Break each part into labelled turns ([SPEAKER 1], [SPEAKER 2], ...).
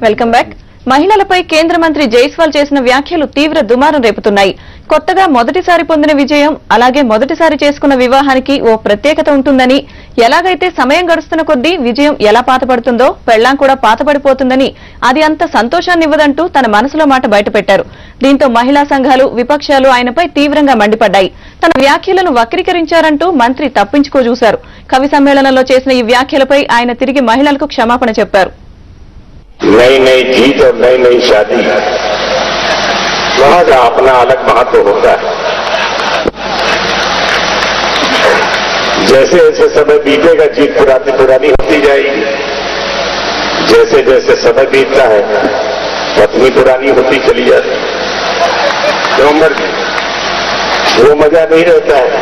[SPEAKER 1] Welcome back మహిళలపై కేంద్ర మంత్రి జైస్వాల్ చేసిన వ్యాఖ్యలు తీవ్ర దుమారం రేపుతున్నాయి కొత్తగా మొదటిసారి పొందిన విజయం అలాగే మొదటిసారి చేసుకున్న వివాహానికి ఓ ప్రత్యేకత ఉంటుందని ఎలాగైతే సమయం గడుస్తున్న కొద్దీ విజయం ఎలా పాతపడుతుందో పెళ్లాం కూడా పాతపడిపోతుందని అది అంత సంతోషాన్నివ్వదంటూ తన మనసులో మాట బయటపెట్టారు దీంతో మహిళా సంఘాలు విపక్షాలు ఆయనపై తీవ్రంగా మండిపడ్డాయి తన వ్యాఖ్యలను వక్రీకరించారంటూ మంత్రి తప్పించుకోజూశారు కవి సమ్మేళనంలో చేసిన ఈ వ్యాఖ్యలపై ఆయన తిరిగి మహిళలకు క్షమాపణ చెప్పారు
[SPEAKER 2] नई नई जीत और नई नई शादी वहां का अपना अलग महत्व होता है जैसे जैसे समय बीतेगा जीत पुरानी पुरानी होती जाएगी जैसे जैसे समय बीतता है पत्नी पुरानी होती चली जाती है तो उम्र की वो मजा नहीं रहता है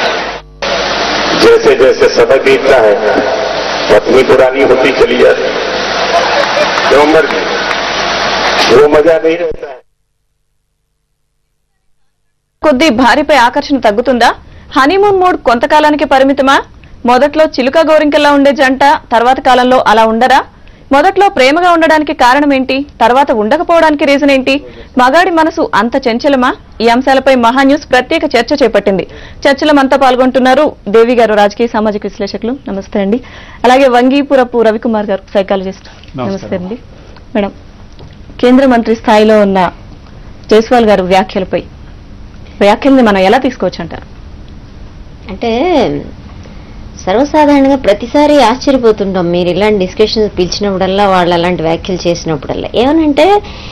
[SPEAKER 2] जैसे जैसे समय बीतता है पत्नी पुरानी होती चली जाती है तो उम्र की वो मजा नहीं रहता है
[SPEAKER 1] కొద్దీ భార్యపై ఆకర్షణ తగ్గుతుందా హనీమూన్ మూడ్ కొంతకాలానికి పరిమితమా మొదట్లో చిలుక గోరింకల్లా ఉండే జంట తర్వాత కాలంలో అలా ఉండరా మొదట్లో ప్రేమగా ఉండడానికి కారణం ఏంటి తర్వాత ఉండకపోవడానికి రీజన్ ఏంటి మగాడి మనసు అంత చంచలమా ఈ అంశాలపై మహా న్యూస్ ప్రత్యేక చర్చ చేపట్టింది చర్చలో మనతో పాల్గొంటున్నారు దేవి గారు రాజకీయ సామాజిక విశ్లేషకులు నమస్తే అండి అలాగే వంగీపురపు రవికుమార్ గారు సైకాలజిస్ట్ నమస్తే అండి మేడం కేంద్ర మంత్రి స్థాయిలో ఉన్న జైస్వాల్ గారు వ్యాఖ్యలపై వ్యాఖ్యల్ని మనం ఎలా తీసుకోవచ్చు అంటారు
[SPEAKER 3] అంటే సర్వసాధారణంగా ప్రతిసారి ఆశ్చర్యపోతుంటాం మీరు ఇలాంటి డిస్కషన్స్ పిలిచినప్పుడల్లా వాళ్ళు అలాంటి వ్యాఖ్యలు చేసినప్పుడల్లా ఏమనంటే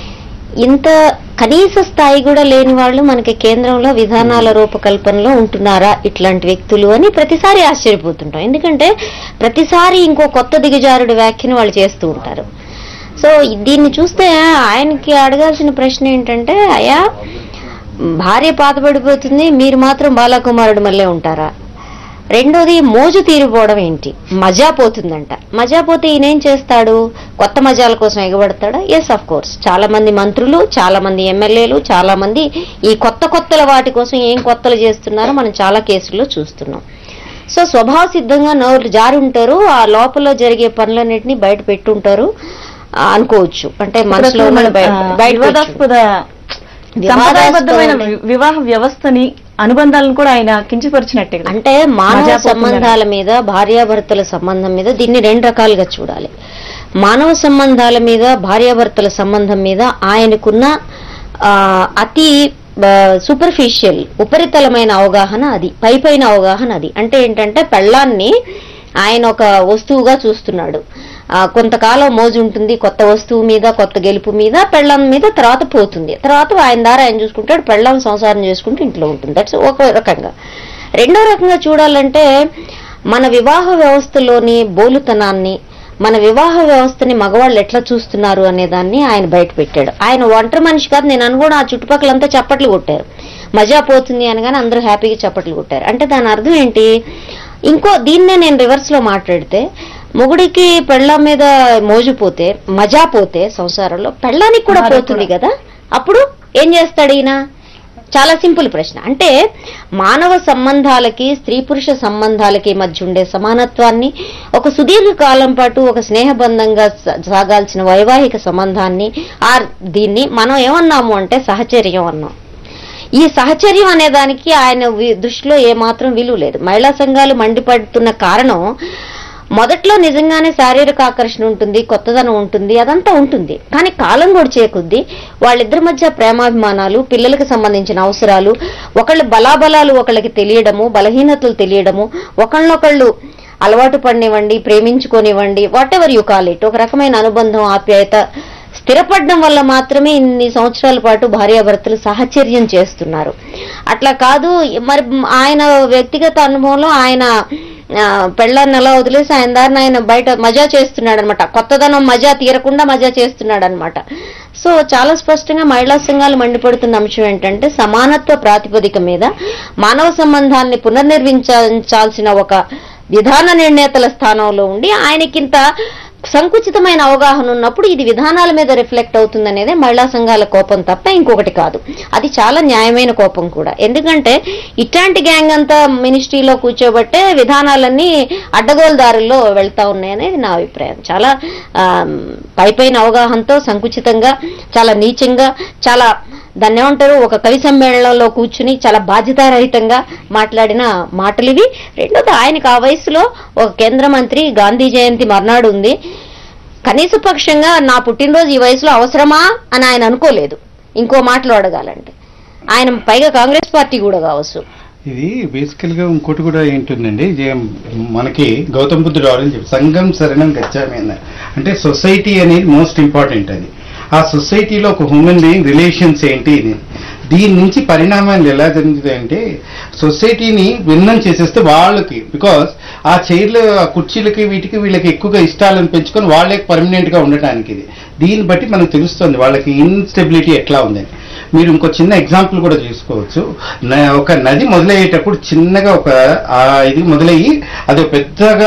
[SPEAKER 3] ఇంత కనీస స్థాయి కూడా లేని వాళ్ళు మనకి కేంద్రంలో విధానాల రూపకల్పనలో ఉంటున్నారా ఇట్లాంటి వ్యక్తులు అని ప్రతిసారి ఆశ్చర్యపోతుంటాం ఎందుకంటే ప్రతిసారి ఇంకో కొత్త దిగజారుడు వ్యాఖ్యను వాళ్ళు చేస్తూ ఉంటారు సో దీన్ని చూస్తే ఆయనకి అడగాల్సిన ప్రశ్న ఏంటంటే అయా భార్య పాతపడిపోతుంది మీరు మాత్రం బాలకుమారుడు మళ్ళీ ఉంటారా రెండోది మోజు తీరిపోవడం ఏంటి మజా పోతుందంట మజా పోతే ఈయనేం చేస్తాడు కొత్త మజాల కోసం ఎగబడతాడా ఎస్ అఫ్ కోర్స్ చాలా మంది మంత్రులు చాలా మంది ఎమ్మెల్యేలు చాలా మంది ఈ కొత్త కొత్తల వాటి కోసం ఏం కొత్తలు చేస్తున్నారో మనం చాలా కేసుల్లో చూస్తున్నాం సో స్వభావ సిద్ధంగా నోరు జారి ఉంటారు ఆ లోపల జరిగే పనులన్నింటినీ బయట పెట్టుంటారు ఆ, అనుకోవచ్చు అంటే మనసులో ఉన్నది బయ- బయటకు వచ్చి-
[SPEAKER 1] వివాదాస్పద సంప్రదాయబద్ధమైన
[SPEAKER 3] వివాదాస్పద
[SPEAKER 1] వి- వివాహ వ్యవస్థని అనుబంధాలను కూడా ఆయన కించపరిచినట్టే కదా.
[SPEAKER 3] అంటే మానవ
[SPEAKER 1] మజా పోతుందని.
[SPEAKER 3] సంబంధాల మీద భార్యాభర్తల సంబంధం మీద దీన్ని రెండు రకాలుగా చూడాలి మానవ సంబంధాల మీద భార్యాభర్తల సంబంధం మీద ఆయనకున్న ఆ, అతి సూపర్ఫిషియల్ ఉపరితలమైన అవగాహన అది పైపైన అవగాహన అది అంటే ఏంటంటే పెళ్ళాన్ని ఆయన ఒక వస్తువుగా చూస్తున్నాడు ఆ, కొంతకాలం మోజు ఉంటుంది కొత్త వస్తువు మీద కొత్త గెలుపు మీద పెళ్ళాం మీద తర్వాత పోతుంది తర్వాత ఆయన ద్వారా ఆయన చూసుకుంటాడు పెళ్ళాం సంసారం చేసుకుంటూ ఇంట్లో ఉంటుంది దట్స్ ఒక రకంగా రెండో రకంగా చూడాలంటే మన వివాహ వ్యవస్థలోని బోలుతనాన్ని మన వివాహ వ్యవస్థని మగవాళ్ళు ఎట్లా చూస్తున్నారు అనే దాన్ని ఆయన బయట పెట్టాడు ఆయన ఒంటరి మనిషి కాదు నేను అనుకోవడం ఆ చుట్టుపక్కలంతా చప్పట్లు కొట్టారు మజా పోతుంది అనగానే అందరూ హ్యాపీగా చప్పట్లు కొట్టారు అంటే దాని అర్థం ఏంటి ఇంకో దీన్నే నేను రివర్స్ లో మాట్లాడితే మొగుడికి పెళ్ళాం మీద మోజుపోతే మజా పోతే సంసారంలో పెళ్ళానికి కూడా
[SPEAKER 1] భార్య
[SPEAKER 3] పోతుంది కదా అప్పుడు ఏం చేస్తాడు ఈయన చాలా సింపుల్ ప్రశ్న అంటే మానవ సంబంధాలకి స్త్రీ పురుష సంబంధాలకి మధ్య ఉండే సమానత్వాన్ని ఒక సుదీర్ఘ కాలం పాటు ఒక స్నేహబంధంగా స- సాగాల్సిన వైవాహిక సంబంధాన్ని ఆ దీన్ని మనం ఏమన్నాము అంటే సహచర్యం అన్నాం ఈ సహచర్యం అనే దానికి ఆయన వి- దృష్టిలో ఏమాత్రం విలువ లేదు మహిళా సంఘాలు మండిపడుతున్న కారణం మొదట్లో నిజంగానే శారీరక ఆకర్షణ ఉంటుంది కొత్తదనం ఉంటుంది అదంతా ఉంటుంది కానీ కాలం గడిచే కొద్దీ వాళ్ళిద్దరి మధ్య ప్రేమాభిమానాలు పిల్లలకు సంబంధించిన అవసరాలు ఒకళ్ళ బలాబలాలు ఒకళ్ళకి తెలియడము బలహీనతలు తెలియడము ఒకళ్ళనొకళ్ళు అలవాటు పడినివ్వండి ప్రేమించుకోనివ్వండి whatever you call it ఒక రకమైన అనుబంధం ఆప్యాయత స్థిరపడడం వల్ల మాత్రమే ఇన్ని సంవత్సరాల పాటు భార్యాభర్తలు సహచర్యం చేస్తున్నారు అట్లా కాదు మరి ఆయన వ్యక్తిగత అనుభవంలో ఆయన ఆ, పెళ్ళాన్ని అలా వదిలేసి ఆయన దారిని ఆయన బయట మజా చేస్తున్నాడు అనమాట కొత్తదనం మజా తీరకుండా మజా చేస్తున్నాడు అనమాట సో చాలా స్పష్టంగా మహిళా సంఘాలు మండిపడుతున్న అంశం ఏంటంటే సమానత్వ ప్రాతిపదిక మీద మానవ సంబంధాన్ని పునర్నిర్మించాల్సిన ఒక విధాన నిర్ణేతల స్థానంలో ఉండి ఆయనకింత సంకుచితమైన అవగాహన ఉన్నప్పుడు ఇది విధానాల మీద రిఫ్లెక్ట్ అవుతుందనేదే మహిళా సంఘాల కోపం తప్ప ఇంకొకటి కాదు అది చాలా న్యాయమైన కోపం కూడా ఎందుకంటే ఇట్లాంటి గ్యాంగ్ అంతా మినిస్ట్రీలో కూర్చోబట్టే విధానాలన్నీ అడ్డగోలు దారుల్లో వెళ్తా ఉన్నాయి అనేది నా అభిప్రాయం చాలా పైపైన అవగాహనతో సంకుచితంగా చాలా నీచంగా చాలా దాన్ని ఏమంటారు ఒక కవి సమ్మేళనంలో కూర్చుని చాలా బాధ్యతారహితంగా మాట్లాడిన మాటలు ఇవి రెండోది ఆయనకు ఆ వయసులో ఒక కేంద్ర మంత్రి గాంధీ జయంతి మర్నాడు ఉంది కనీస పక్షంగా నా పుట్టినరోజు ఈ వయసులో అవసరమా అని ఆయన అనుకోలేదు ఇంకో మాటలు అడగాలంటే ఆయన పైగా కాంగ్రెస్ పార్టీ కూడా కావచ్చు
[SPEAKER 4] ఇది బేసికల్ గా ఇంకోటి కూడా ఏంటుందండి ఇది మనకి గౌతమ్ బుద్ధుడు ఆలోచన చెప్పి సంఘం శరణం గచ్చామి అన్నారు అంటే సొసైటీ అనేది మోస్ట్ ఇంపార్టెంట్ అది ఆ సొసైటీలో ఒక హ్యూమన్ బీయింగ్ రిలేషన్స్ ఏంటి ఇది దీని నుంచి పరిణామాలు ఎలా జరుగుతాయంటే సొసైటీని భిన్నం చేసేస్తే వాళ్ళకి బికాస్ ఆ చైర్లు ఆ కుర్చీలకి వీటికి వీళ్ళకి ఎక్కువగా ఇష్టాలను పెంచుకొని వాళ్ళే పర్మనెంట్ గా ఉండటానికి ఇది దీన్ని బట్టి మనకు తెలుస్తుంది వాళ్ళకి ఇన్స్టెబిలిటీ ఎట్లా ఉందని మీరు ఇంకో చిన్న ఎగ్జాంపుల్ కూడా తీసుకోవచ్చు న- ఒక నది మొదలయ్యేటప్పుడు చిన్నగా ఒక ఆ ఇది మొదలయ్యి అది ఒక పెద్దగా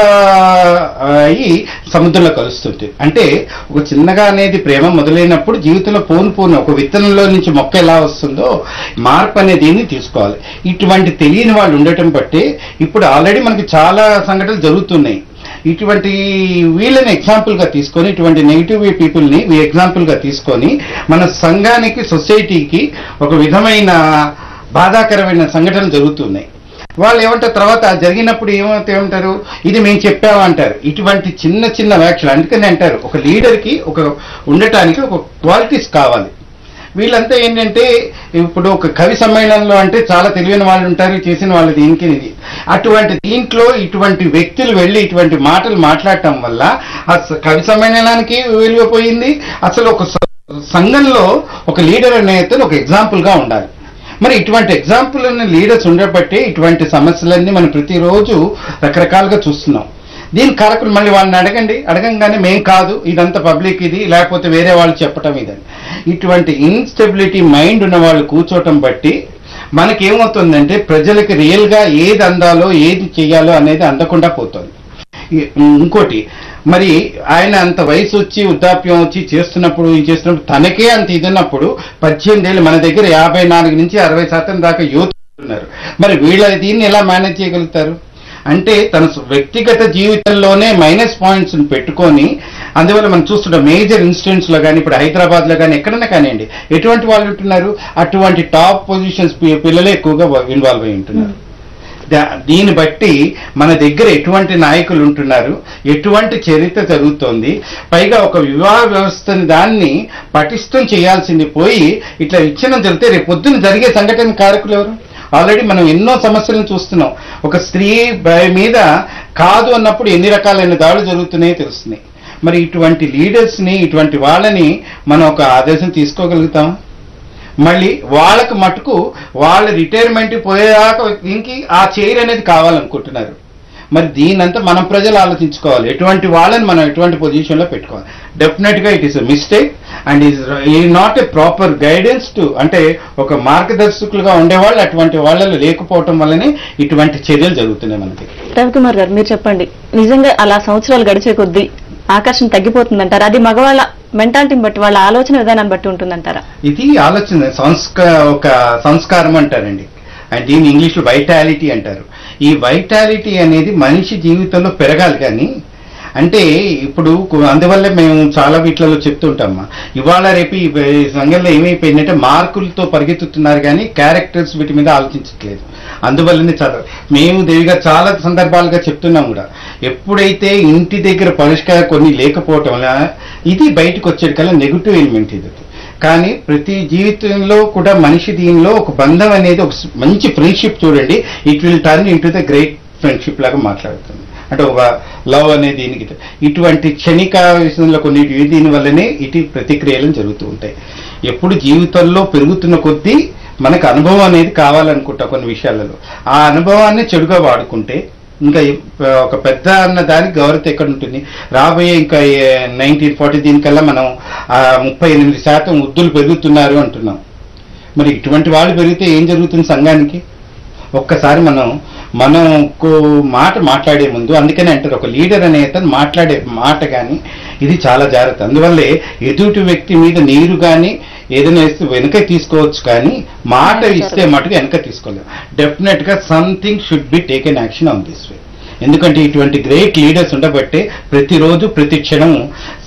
[SPEAKER 4] అయ్యి సముద్రంలో కలుస్తుంది అంటే ఒక చిన్నగా అనేది ప్రేమ మొదలైనప్పుడు జీవితంలో పోను పోను ఒక విత్తనంలో నుంచి మొక్క ఎలా వస్తుందో మార్పు అనేది దీన్ని తీసుకోవాలి ఇటువంటి తెలియని వాళ్ళు ఉండటం బట్టి ఇప్పుడు ఆల్రెడీ మనకి చాలా సంఘటనలు జరుగుతున్నాయి ఇటువంటి వీళ్ళని ఎగ్జాంపుల్ గా తీసుకొని ఇటువంటి నెగిటివ్ పీపుల్ ని ఎగ్జాంపుల్ గా తీసుకొని మన సంఘానికి సొసైటీకి ఒక విధమైన బాధాకరమైన సంఘటనలు జరుగుతున్నాయి వాళ్ళు ఏమంటారు తర్వాత జరిగినప్పుడు ఏమంటే ఏమంటారు ఇది మేము చెప్పాము అంటారు ఇటువంటి చిన్న చిన్న వ్యాఖ్యలు అందుకని అంటారు ఒక లీడర్ కి ఒక ఉండటానికి ఒక క్వాలిటీస్ కావాలి వీళ్ళంతా ఏంటంటే ఇప్పుడు ఒక కవి సమ్మేళనంలో అంటే చాలా తెలివైన వాళ్ళు ఉంటారు చేసిన వాళ్ళు దీనికి ఇది అటువంటి దీంట్లో ఇటువంటి వ్యక్తులు వెళ్ళి ఇటువంటి మాటలు మాట్లాడటం వల్ల ఆ స- కవి సమ్మేళనానికి విలువపోయింది అసలు ఒక స- సంఘంలో ఒక లీడర్ అనే అతను ఒక ఎగ్జాంపుల్ గా ఉండాలి మరి ఇటువంటి ఎగ్జాంపుల్ ఉన్న లీడర్స్ ఉండబట్టే ఇటువంటి సమస్యలన్నీ మనం ప్రతిరోజు రకరకాలుగా చూస్తున్నాం దీని కారకులు మళ్ళీ వాళ్ళని అడగండి అడగంగానే మేం కాదు ఇదంతా పబ్లిక్ ఇది లేకపోతే వేరే వాళ్ళు చెప్పటం ఇదని ఇటువంటి ఇన్స్టెబిలిటీ మైండ్ ఉన్న వాళ్ళు కూర్చోవటం బట్టి మనకేమవుతుందంటే ప్రజలకి రియల్ గా ఏది అందాలో ఏది చెయ్యాలో అనేది అందకుండా పోతుంది ఈ- ఇంకోటి మరి ఆయన అంత వయసు వచ్చి వృద్ధాప్యం వచ్చి చేస్తున్నప్పుడు ఇది చేస్తున్నప్పుడు తనకే అంత ఇది ఉన్నప్పుడు పద్దెనిమిది ఏళ్ళు మన దగ్గర యాభై నాలుగు నుంచి అరవై శాతం దాకా యూత్ ఉన్నారు మరి వీళ్ళ దీన్ని ఎలా మేనేజ్ చేయగలుగుతారు అంటే తన సు- వ్యక్తిగత జీవితంలోనే మైనస్ పాయింట్స్ పెట్టుకొని అందువల్ల మనం చూస్తుంటాం మేజర్ ఇన్సిడెంట్స్ లో కానీ ఇప్పుడు హైదరాబాద్ లో కానీ ఎక్కడైనా కానివ్వండి ఎటువంటి వాళ్ళు ఉంటున్నారు అటువంటి టాప్ పొజిషన్స్ పిల్లలే ఎక్కువగా ఇన్వాల్వ్ అయి ఉంటున్నారు దా- దీన్ని బట్టి మన దగ్గర ఎటువంటి నాయకులు ఉంటున్నారు ఎటువంటి చరిత్ర జరుగుతోంది పైగా ఒక వివాహ వ్యవస్థని దాన్ని పటిష్టం చేయాల్సింది పోయి ఇట్లా విచ్ఛిన్నం జరిగితే రేపు పొద్దున జరిగే సంఘటన కారకులు ఎవరు ఆల్రెడీ మనం ఎన్నో సమస్యలను చూస్తున్నాం ఒక స్త్రీ బ- మీద కాదు అన్నప్పుడు ఎన్ని రకాలైన దాడులు జరుగుతున్నాయో తెలుస్తున్నాయి మరి ఇటువంటి లీడర్స్ ని ఇటువంటి వాళ్ళని మనం ఒక ఆదేశం తీసుకోగలుగుతాం మళ్ళీ వాళ్ళకు మటుకు వాళ్ళ రిటైర్మెంట్ పోయేదాకా దీనికి ఆ చైర్ అనేది కావాలనుకుంటున్నారు మరి దీనంతా మనం ప్రజలు ఆలోచించుకోవాలి ఎటువంటి వాళ్ళని మనం ఎటువంటి పొజిషన్ లో పెట్టుకోవాలి డెఫినెట్ గా it is mistake and is ఈ not a proper guidance to అంటే ఒక మార్గదర్శకులుగా ఉండేవాళ్ళు అటువంటి వాళ్ళలో లేకపోవటం వల్లనే ఇటువంటి చర్యలు జరుగుతున్నాయి మనకి
[SPEAKER 1] రవికుమార్ గారు మీరు చెప్పండి నిజంగా అలా సంవత్సరాలు గడిచే కొద్దీ ఆకర్షణ తగ్గిపోతుందంటారా అది మగవాళ్ళ మెంటాలిటీని బట్టి వాళ్ళ ఆలోచన విధానాన్ని బట్టి ఉంటుందంటారా
[SPEAKER 4] ఇది ఆలోచన సంస్క ఒక సంస్కారం అంటారండి అండ్ దీన్ని ఇంగ్లీష్లో వైటాలిటీ అంటారు ఈ వైటాలిటీ అనేది మనిషి జీవితంలో పెరగాలి కానీ అంటే ఇప్పుడు కు- అందువల్లే మేము చాలా వీటిలలో చెప్తుంటామా ఇవాళ రేపు ఈ బ- ఈ సంఘంలో ఏమైపోయిందంటే మార్కులతో పరిగెత్తుతున్నారు కానీ క్యారెక్టర్స్ వీటి మీద ఆలోచించట్లేదు అందువల్లనే చాలా మేము దేవిగా చాలా సందర్భాలుగా చెప్తున్నాం కూడా ఎప్పుడైతే ఇంటి దగ్గర పరిష్కారం కొన్ని లేకపోవటం వల్ల ఇది బయటకు వచ్చేటికల్లా నెగిటివ్ ఎలిమెంట్ ఇది కానీ ప్రతి జీవితంలో కూడా మనిషి దీనిలో ఒక బంధం అనేది ఒక స్- మంచి ఫ్రెండ్షిప్ చూడండి it will turn into the great friendship లాగా మాట్లాడుతుంది అంటే ఒక లవ్ అనే దీనికి ఇటువంటి క్షణిక విషయంలో కొన్ని దీని వల్లనే ఇటు ప్రతిక్రియలు జరుగుతూ ఉంటాయి ఎప్పుడు జీవితంలో పెరుగుతున్న కొద్దీ మనకు అనుభవం అనేది కావాలనుకుంటా కొన్ని విషయాలలో ఆ అనుభవాన్ని చెడుగా వాడుకుంటే ఇంకా ఎ- ఒక పెద్ద అన్న దానికి గౌరవం ఎక్కడ ఉంటుంది రాబోయే ఇంకా నైన్టీన్ ఫార్టీ దీనికల్లా మనం ఆ ముప్పై ఎనిమిది శాతం వృద్ధులు పెరుగుతున్నారు అంటున్నాం మరి ఇటువంటి వాళ్ళు పెరిగితే ఏం జరుగుతుంది సంఘానికి ఒక్కసారి మనం మనం ఒక్కో మాట మాట్లాడే ముందు అందుకనే అంటారు ఒక లీడర్ అనే అతను మాట్లాడే మాట కానీ ఇది చాలా జాగ్రత్త అందువల్లే ఎదుటి వ్యక్తి మీద నీరు కానీ ఏదైనా ఇస్తే వెనక తీసుకోవచ్చు కానీ మాట ఇస్తే మటుకు వెనక తీసుకోలేము డెఫినెట్ గా something should be taken action on this way ఎందుకంటే ఇటువంటి గ్రేట్ లీడర్స్ ఉండబట్టే ప్రతిరోజు ప్రతి క్షణము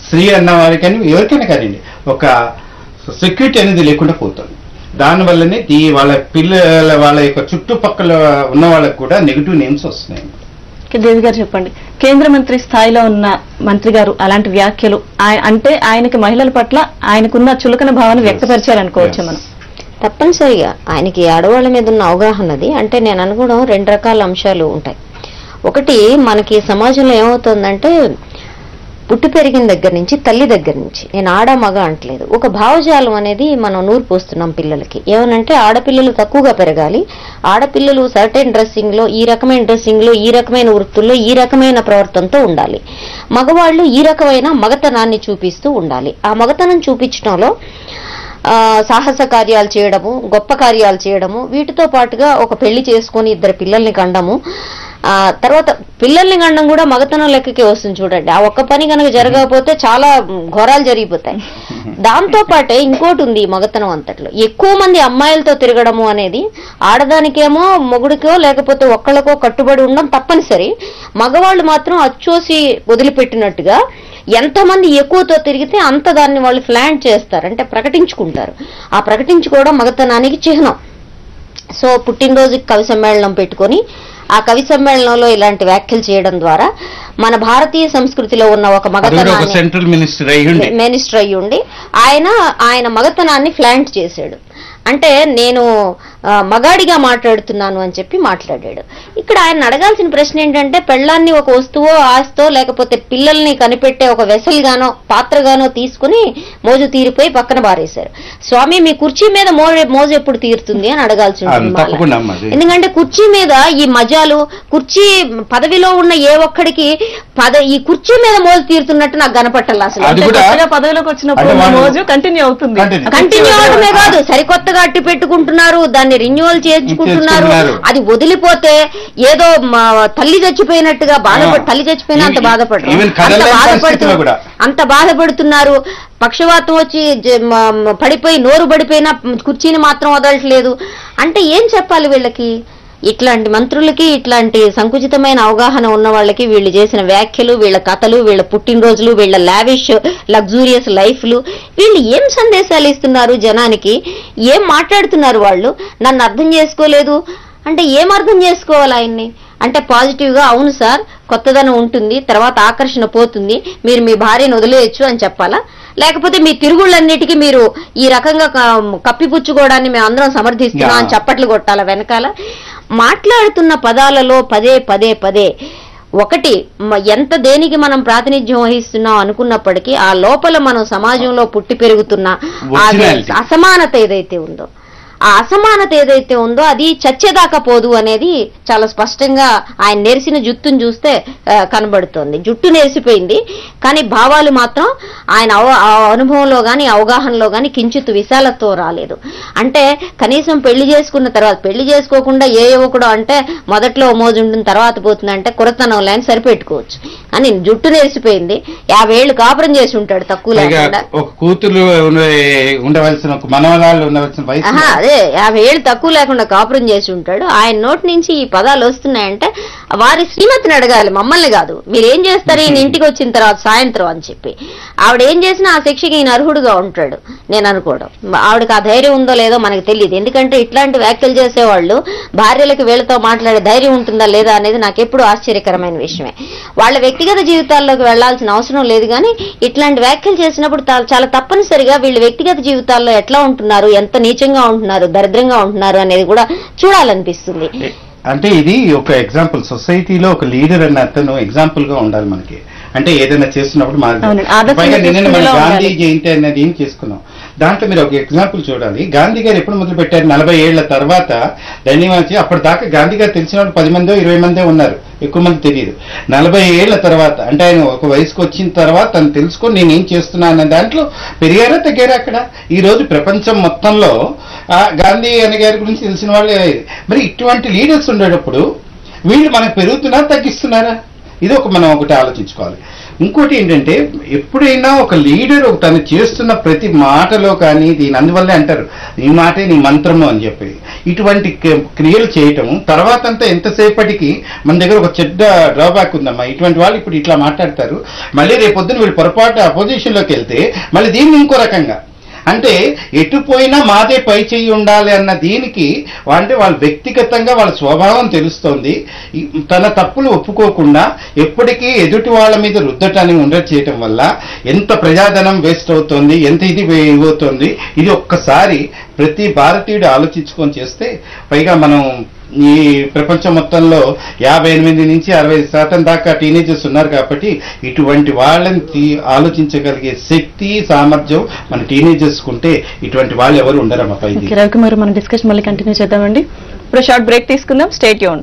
[SPEAKER 4] స్త్రీ అన్న వారికని ఎవరికైనా కానివ్వండి ఒక సెక్యూరిటీ అనేది లేకుండా పోతుంది దానివల్లనే ఈ వాళ్ళ పిల్లల వాళ్ళ యొక్క చుట్టుపక్కల ఉన్న వాళ్ళకి కూడా నెగిటివ్ నేమ్స్ వస్తున్నాయి
[SPEAKER 1] దేవి గారు చెప్పండి కేంద్ర మంత్రి స్థాయిలో ఉన్న మంత్రి గారు అలాంటి వ్యాఖ్యలు ఆయ- అంటే ఆయనకి మహిళల పట్ల ఆయనకున్న చులకన భావన వ్యక్తపరిచారనుకోవచ్చు మనం
[SPEAKER 3] తప్పనిసరిగా ఆయనకి ఆడవాళ్ళ మీద ఉన్న అవగాహనది అంటే నేను అనుకోవడం రెండు రకాల అంశాలు ఉంటాయి ఒకటి మనకి సమాజంలో ఏమవుతుందంటే పుట్టి పెరిగిన దగ్గర నుంచి తల్లి దగ్గర నుంచి నేను ఆడ మగ అంటలేదు ఒక భావజాలం అనేది మనం నూరు పోస్తున్నాం పిల్లలకి ఏమనంటే ఆడపిల్లలు తక్కువగా పెరగాలి ఆడపిల్లలు సర్టెన్ డ్రెస్సింగ్ లో ఈ రకమైన డ్రెస్సింగ్ లో ఈ రకమైన వృత్తుల్లో ఈ రకమైన ప్రవర్తనతో ఉండాలి మగవాళ్ళు ఈ రకమైన మగతనాన్ని చూపిస్తూ ఉండాలి ఆ మగతనం చూపించడంలో ఆ, సాహస కార్యాలు చేయడము గొప్ప కార్యాలు చేయడము వీటితో పాటుగా ఒక పెళ్లి చేసుకొని ఇద్దరు పిల్లల్ని కండము ఆ తర్వాత పిల్లల్ని కండం కూడా మగతనం లెక్కకే వస్తుంది చూడండి ఆ ఒక్క పని కనుక జరగకపోతే చాలా ఘోరాలు జరిగిపోతాయి దాంతో పాటే ఇంకోటి ఉంది ఈ మగతనం అంతట్లో ఎక్కువ మంది అమ్మాయిలతో తిరగడము అనేది ఆడదానికేమో మొగుడికో లేకపోతే ఒక్కళ్ళకో కట్టుబడి ఉండడం తప్పనిసరి మగవాళ్ళు మాత్రం అచ్చోసి వదిలిపెట్టినట్టుగా ఎంతమంది ఎక్కువతో తిరిగితే అంత దాన్ని వాళ్ళు ఫ్లాంట్ చేస్తారు అంటే ప్రకటించుకుంటారు ఆ ప్రకటించుకోవడం మగతనానికి చిహ్నం సో పుట్టినరోజుకి కవి సమ్మేళనం పెట్టుకొని ఆ కవి సమ్మేళనంలో ఇలాంటి వ్యాఖ్యలు చేయడం ద్వారా మన భారతీయ సంస్కృతిలో ఉన్న ఒక
[SPEAKER 4] అది కూడా ఒక
[SPEAKER 3] మగతనాన్ని
[SPEAKER 4] సెంట్రల్ మినిస్టర్ అయ్యుండి
[SPEAKER 3] మినిస్టర్ అయ్యి ఉండి ఆయన ఆయన మగతనాన్ని ఫ్లాంట్ చేశాడు అంటే నేను ఆ, మగాడిగా మాట్లాడుతున్నాను అని చెప్పి మాట్లాడాడు ఇక్కడ ఆయన అడగాల్సిన ప్రశ్న ఏంటంటే పెళ్ళాన్ని ఒక వస్తువో ఆస్తో లేకపోతే పిల్లల్ని కనిపెట్టే ఒక వెసల్గానో పాత్రగానో తీసుకుని మోజు తీరిపోయి పక్కన బారేశారు స్వామి మీ కుర్చీ మీద మో- మోజు ఎప్పుడు తీరుతుంది అని అడగాల్సి ఉంటుంది
[SPEAKER 4] అవును,
[SPEAKER 3] మాల.
[SPEAKER 4] తప్పకుండా అమ్మ అది.
[SPEAKER 3] ఎందుకంటే కుర్చీ మీద ఈ మజాలు కుర్చీ పదవిలో ఉన్న ఏ ఒక్కడికి పద ఈ కుర్చీ మీద మోజు తీరుతున్నట్టు నాకు కనపట్టాలి అసలు
[SPEAKER 4] అది
[SPEAKER 1] అంటే
[SPEAKER 4] కూడా-
[SPEAKER 1] కొత్తగా పదవిలోకి వచ్చినప్పుడు
[SPEAKER 4] అంటే
[SPEAKER 1] ఉన్న
[SPEAKER 4] వాళ్ళు-
[SPEAKER 1] మోజు కంటిన్యూ అవుతుంది
[SPEAKER 4] Continue.
[SPEAKER 3] కంటిన్యూ అవడమే కాదు సరికొత్తగా అట్టి పెట్టుకుంటున్నారు దాన్ని రెన్యువల్ చేయించుకుంటున్నారు
[SPEAKER 4] చేయించుకుంటున్నారు.
[SPEAKER 3] అది వదిలిపోతే ఏదో మా తల్లి చచ్చిపోయినట్టుగా బాధపడి
[SPEAKER 4] ఆ.
[SPEAKER 3] తల్లి చచ్చిపోయినా అంత
[SPEAKER 4] Even-
[SPEAKER 3] బాధపడరు
[SPEAKER 4] even
[SPEAKER 3] అంత
[SPEAKER 4] కదలలేని
[SPEAKER 3] బాధపడుతూ
[SPEAKER 4] పరిస్థితిలో కూడా.
[SPEAKER 3] అంత బాధపడుతున్నారు పక్షవాతం వచ్చి జ- మ- మ- పడిపోయి నోరు పడిపోయినా కుర్చీని మాత్రం వదలట్లేదు అంటే ఏం చెప్పాలి వీళ్ళకి ఇట్లాంటి మంత్రులకి ఇట్లాంటి సంకుచితమైన అవగాహన ఉన్న వాళ్ళకి వీళ్ళు చేసిన వ్యాఖ్యలు వీళ్ళ కథలు వీళ్ళ పుట్టినరోజులు వీళ్ళ లావిష్ లగ్జూరియస్ లైఫ్లు వీళ్ళు ఏం సందేశాలు ఇస్తున్నారు జనానికి ఏం మాట్లాడుతున్నారు వాళ్ళు నన్ను అర్థం చేసుకోలేదు అంటే ఏం అర్థం చేసుకోవాలి ఆయన్ని అంటే పాజిటివ్ గా అవును సార్ కొత్తదనం ఉంటుంది తర్వాత ఆకర్షణ పోతుంది మీరు మీ భార్యను వదిలేయచ్చు అని చెప్పాలా లేకపోతే మీ తిరుగుళ్ళన్నిటికీ మీరు ఈ రకంగా క- కప్పిపుచ్చుకోవడాన్ని మేము అందరం సమర్థిస్తున్నాం అని
[SPEAKER 4] యా.
[SPEAKER 3] చప్పట్లు కొట్టాల వెనకాల మాట్లాడుతున్న పదాలలో పదే పదే పదే ఒకటి మ- ఎంత దేనికి మనం ప్రాతినిధ్యం వహిస్తున్నాం అనుకున్నప్పటికీ ఆ లోపల మనం సమాజంలో పుట్టి పెరుగుతున్న ఆ
[SPEAKER 4] Originality.
[SPEAKER 3] అసమానత ఏదైతే ఉందో ఆ అసమానత ఏదైతే ఉందో అది చచ్చేదాకా పోదు అనేది చాలా స్పష్టంగా ఆయన నెరిసిన జుట్టును చూస్తే ఆ, కనబడుతోంది జుట్టు నెరిసిపోయింది కానీ భావాలు మాత్రం ఆయన అవ- ఆ అనుభవంలో గాని అవగాహనలో గాని కించిత్ విశాలతో రాలేదు అంటే కనీసం పెళ్లి చేసుకున్న తర్వాత పెళ్లి చేసుకోకుండా ఏ యువకుడు అంటే మొదట్లో ఓ మోజు ఉంటుంది తర్వాత పోతుంది అంటే కురతనం లేని సరిపెట్టుకోవచ్చు కానీ జుట్టు నెరిసిపోయింది యాభై ఏళ్ళు కాపురం చేసి ఉంటాడు తక్కువ
[SPEAKER 4] పైగా
[SPEAKER 3] లేకుండా
[SPEAKER 4] ఒక కూతురు ఉండే- ఉండవలసిన ఒక మనవరాలు ఉండవలసిన వయసు
[SPEAKER 3] ఆహా అదే యాభై ఏళ్ళు తక్కువ లేకుండా కాపురం చేసి ఉంటాడు ఆయన నోటి నుంచి ఈ పదాలు వస్తున్నాయంటే వారి శ్రీమతిని అడగాలి మమ్మల్ని కాదు మీరు ఏం చేస్తారు ఈయన ఇంటికి వచ్చిన తర్వాత సాయంత్రం అని చెప్పి ఆవిడ ఏం చేసినా ఆ శిక్షకి ఈయన అర్హుడుగా ఉంటాడు నేను అనుకోవడం ఆవిడకి ఆ ధైర్యం ఉందో లేదో మనకు తెలియదు ఎందుకంటే ఇట్లాంటి వ్యాఖ్యలు చేసేవాళ్ళు భార్యలకు వీళ్ళతో మాట్లాడే ధైర్యం ఉంటుందా లేదా అనేది నాకు ఎప్పుడు ఆశ్చర్యకరమైన విషయమే వాళ్ళ వ్యక్తిగత జీవితాల్లోకి వెళ్లాల్సిన అవసరం లేదు కానీ ఇట్లాంటి వ్యాఖ్యలు చేసినప్పుడు తా- చాలా తప్పనిసరిగా వీళ్ళు వ్యక్తిగత జీవితాల్లో ఎట్లా ఉంటున్నారు ఎంత నీచంగా ఉంటున్నారు దరిద్రంగా ఉంటున్నారు అనేది కూడా చూడాలనిపిస్తుంది
[SPEAKER 4] అంటే ఇది ఒక ఎగ్జాంపుల్ సొసైటీలో ఒక లీడర్ అన్న అతను ఎగ్జాంపుల్ గా ఉండాలి మనకి అంటే ఏదైనా చేస్తున్నప్పుడు
[SPEAKER 1] అవునండి.
[SPEAKER 4] మన
[SPEAKER 1] ఆదర్శంగా
[SPEAKER 4] పైగా నిన్న మన
[SPEAKER 1] తీసుకునేలా
[SPEAKER 4] గాంధీ
[SPEAKER 1] ఉండాలి.
[SPEAKER 4] జయంతి అనేది ఏం చేసుకున్నాం దాంట్లో మీరు ఒక ఎగ్జాంపుల్ చూడాలి గాంధీ గారు ఎప్పుడు మొదలు పెట్టారు నలభై ఏళ్ల తర్వాత ధన్యవాది అప్పటిదాకా గాంధీ గారు తెలిసిన వాళ్ళు పది మందో ఇరవై మందే ఉన్నారు ఎక్కువ మంది తెలియదు నలభై ఏళ్ల తర్వాత అంటే ఆయన ఒక వయసుకు వచ్చిన తర్వాత తను తెలుసుకొని నేను ఏం చేస్తున్నాను అనే దాంట్లో పెరిగారా తగ్గారా అక్కడ ఈ రోజు ప్రపంచం మొత్తంలో ఆ గాంధీ అనే గారి గురించి తెలిసిన వాళ్ళే మరి ఇటువంటి లీడర్స్ ఉండేటప్పుడు వీళ్ళు మనకు పెరుగుతున్నారా తగ్గిస్తున్నారా ఇది ఒక మనం ఒకటి ఆలోచించుకోవాలి ఇంకోటి ఏంటంటే ఎప్పుడైనా ఒక లీడర్ తను చేస్తున్న ప్రతి మాటలో కానీ దీని అందువల్లే అంటారు నీ మాటే నీ మంత్రము అని చెప్పి ఇటువంటి క- క్రియలు చేయటం తర్వాత అంతా ఎంతసేపటికి మన దగ్గర ఒక చెడ్డ డ్రాబ్యాక్ ఉందమ్మా ఇటువంటి వాళ్ళు ఇప్పుడు ఇట్లా మాట్లాడతారు మళ్ళీ రేపొద్దున వీళ్ళు పొరపాటు అపోజిషన్లోకి వెళ్తే మళ్ళీ దీన్ని ఇంకో రకంగా అంటే ఎటు పోయినా మాదే పై చెయ్యి ఉండాలి అన్న దీనికి అంటే వాళ్ళ వ్యక్తిగతంగా వాళ్ళ స్వభావం తెలుస్తోంది ఈ- తన తప్పులు ఒప్పుకోకుండా ఎప్పటికీ ఎదుటి వాళ్ళ మీద రుద్దటాన్ని ఉండ చేయటం వల్ల ఎంత ప్రజాధనం వేస్ట్ అవుతోంది ఎంత ఇది వే- అవుతోంది ఇది ఒక్కసారి ప్రతి భారతీయుడు ఆలోచించుకొని చేస్తే పైగా మనం ఈ ప్రపంచం మొత్తంలో యాభై ఎనిమిది నుంచి అరవై శాతం దాకా టీనేజర్స్ ఉన్నారు కాబట్టి ఇటువంటి వాళ్ళని తీ- ఆలోచించగలిగే శక్తి సామర్థ్యం మన టీనేజర్స్ ఉంటే ఇటువంటి వాళ్ళు ఎవరు ఉండరమ్మా పైది
[SPEAKER 1] ఓకే రవికుమార్ మన డిస్కషన్ మళ్ళీ కంటిన్యూ చేద్దామండి ఇప్పుడు షార్ట్ బ్రేక్ తీసుకుందాం స్టేట్ యూన్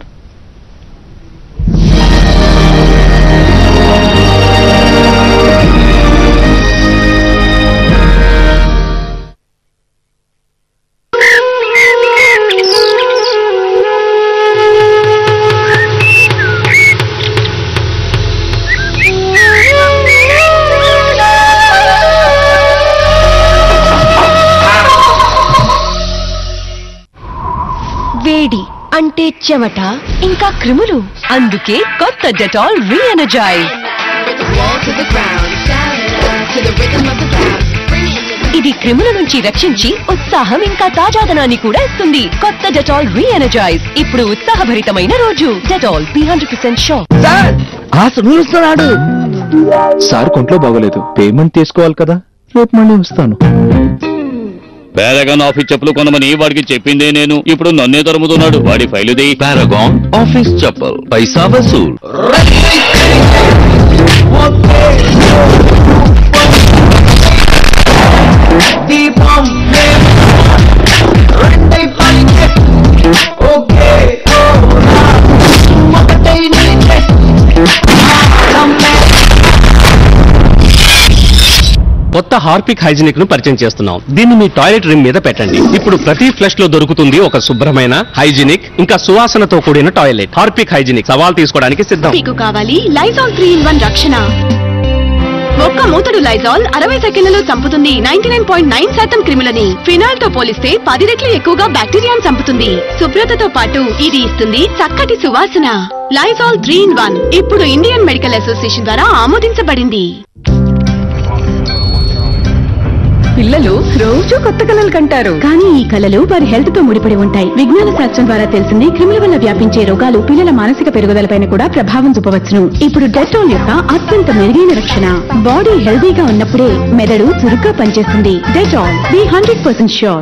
[SPEAKER 5] వేడి అంటే చెమట ఇంకా క్రిములు అందుకే కొత్త డెటాల్ రీ ఎనర్జైజ్ ఇది క్రిముల నుంచి రక్షించి ఉత్సాహం ఇంకా తాజాదనాన్ని కూడా ఇస్తుంది కొత్త డెటాల్ రీ ఎనర్జైజ్ ఇప్పుడు ఉత్సాహభరితమైన రోజు Dettol be hundred percent sure
[SPEAKER 6] sir ఆ సునీల్ వస్తున్నాడు సార్ కొంట్లో బాగోలేదు పేమెంట్ తీసుకోవాలి కదా రేపు మళ్ళీ వస్తాను
[SPEAKER 7] పారాగాన్ ఆఫీస్ చెప్పులు కొనమని వాడికి చెప్పిందే నేను ఇప్పుడు నన్నే తరుముతున్నాడు వాడి ఫైలుది
[SPEAKER 6] పారాగాన్ ఆఫీస్ చెప్పల్ పైసా వసూల్
[SPEAKER 8] కొత్త హార్పిక్ హైజినిక్ ను పరిచయం చేస్తున్నాం దీన్ని మీ టాయిలెట్ రిమ్ మీద పెట్టండి ఇప్పుడు ప్రతి ఫ్లష్ లో దొరుకుతుంది ఒక శుభ్రమైన హైజినిక్ ఇంకా సువాసనతో కూడిన టాయిలెట్ హార్పిక్ హైజినిక్ సవాల్ తీసుకోవడానికి సిద్ధం
[SPEAKER 5] మీకు కావాలి లైజాల్ త్రీ ఇన్ వన్ రక్షణ ఒక్క మూతడు లైజాల్ అరవై సెకండ్లలో చంపుతుంది నైన్టీ నైన్ పాయింట్ నైన్ శాతం క్రిములని ఫినాల్ తో పోలిస్తే పది రెట్లు ఎక్కువగా బ్యాక్టీరియాను చంపుతుంది శుభ్రతతో పాటు ఇది ఇస్తుంది చక్కటి సువాసన లైజాల్ త్రీ ఇన్ వన్ ఇప్పుడు ఇండియన్ మెడికల్ అసోసియేషన్ ద్వారా ఆమోదించబడింది పిల్లలు రోజు కొత్త కలలు కంటారు కానీ ఈ కలలు వారి హెల్త్ తో ముడిపడి ఉంటాయి విజ్ఞాన శాస్త్రం ద్వారా తెలిసింది క్రిముల వల్ల వ్యాపించే రోగాలు పిల్లల మానసిక పెరుగుదలపైన కూడా ప్రభావం చూపవచ్చును ఇప్పుడు డెటాల్ యొక్క అత్యంత మెరుగైన రక్షణ బాడీ హెల్దీగా ఉన్నప్పుడే మెదడు చురుగ్గా పనిచేస్తుంది Dettol be hundred percent sure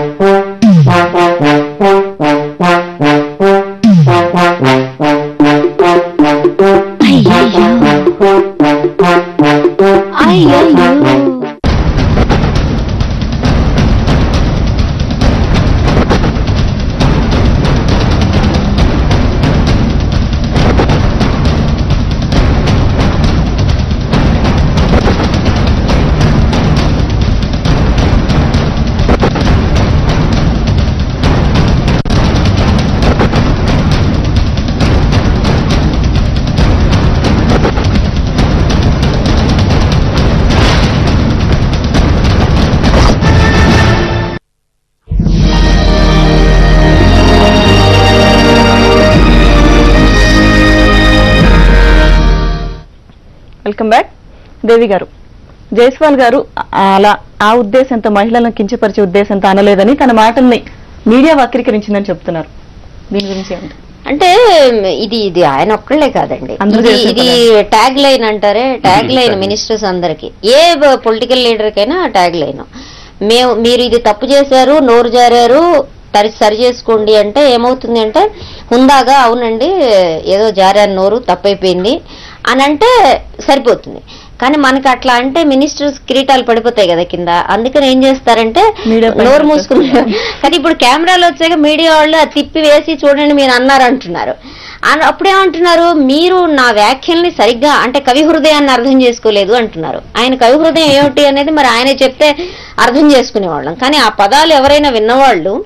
[SPEAKER 1] welcome back Devi garu Jaiswal గారు ఆ- అలా ఆ ఉద్దేశంతో మహిళలను కించపరిచే ఉద్దేశంతో అనలేదని తన మాటల్ని మీడియా వక్రీకరించిందని చెప్తున్నారు దీని గురించి ఏమంటారు
[SPEAKER 3] అంటే ఇది ఇది ఆయన ఒక్కళ్ళే కాదండి
[SPEAKER 1] అందరూ
[SPEAKER 3] ఇది
[SPEAKER 1] చేసే
[SPEAKER 3] ఇది ట్యాగ్ లైన్ అంటారే ట్యాగ్ లైన్ మినిస్టర్స్ అందరికి ఏ పొలిటికల్ లీడర్ కైనా ట్యాగ్ లైన్ మేము మీరు ఇది తప్పు చేశారు నోరు జారారు తరి సరి చేసుకోండి అంటే ఏమవుతుంది అంటే హుందాగా అవునండి ఏదో జారాను నోరు తప్పైపోయింది అని అంటే సరిపోతుంది కానీ మనకి అట్లా అంటే మినిస్టర్స్ కిరీటాలు పడిపోతాయి కదా కింద అందుకని ఏం చేస్తారంటే
[SPEAKER 1] మీడియా పైన
[SPEAKER 3] నోరు మూసుకున్నారు కానీ ఇప్పుడు కెమెరాలు వచ్చాక మీడియా వాళ్ళు అది తిప్పి వేసి చూడండి మీరు అన్నారు అంటున్నారు అన్- అప్పుడేమంటున్నారు మీరు నా వ్యాఖ్యల్ని సరిగ్గా అంటే కవి హృదయాన్ని అర్థం చేసుకోలేదు అంటున్నారు ఆయన కవి హృదయం ఏమిటి అనేది మరి ఆయనే చెప్తే అర్థం చేసుకునేవాళ్ళం కానీ ఆ పదాలు ఎవరైనా విన్నవాళ్ళు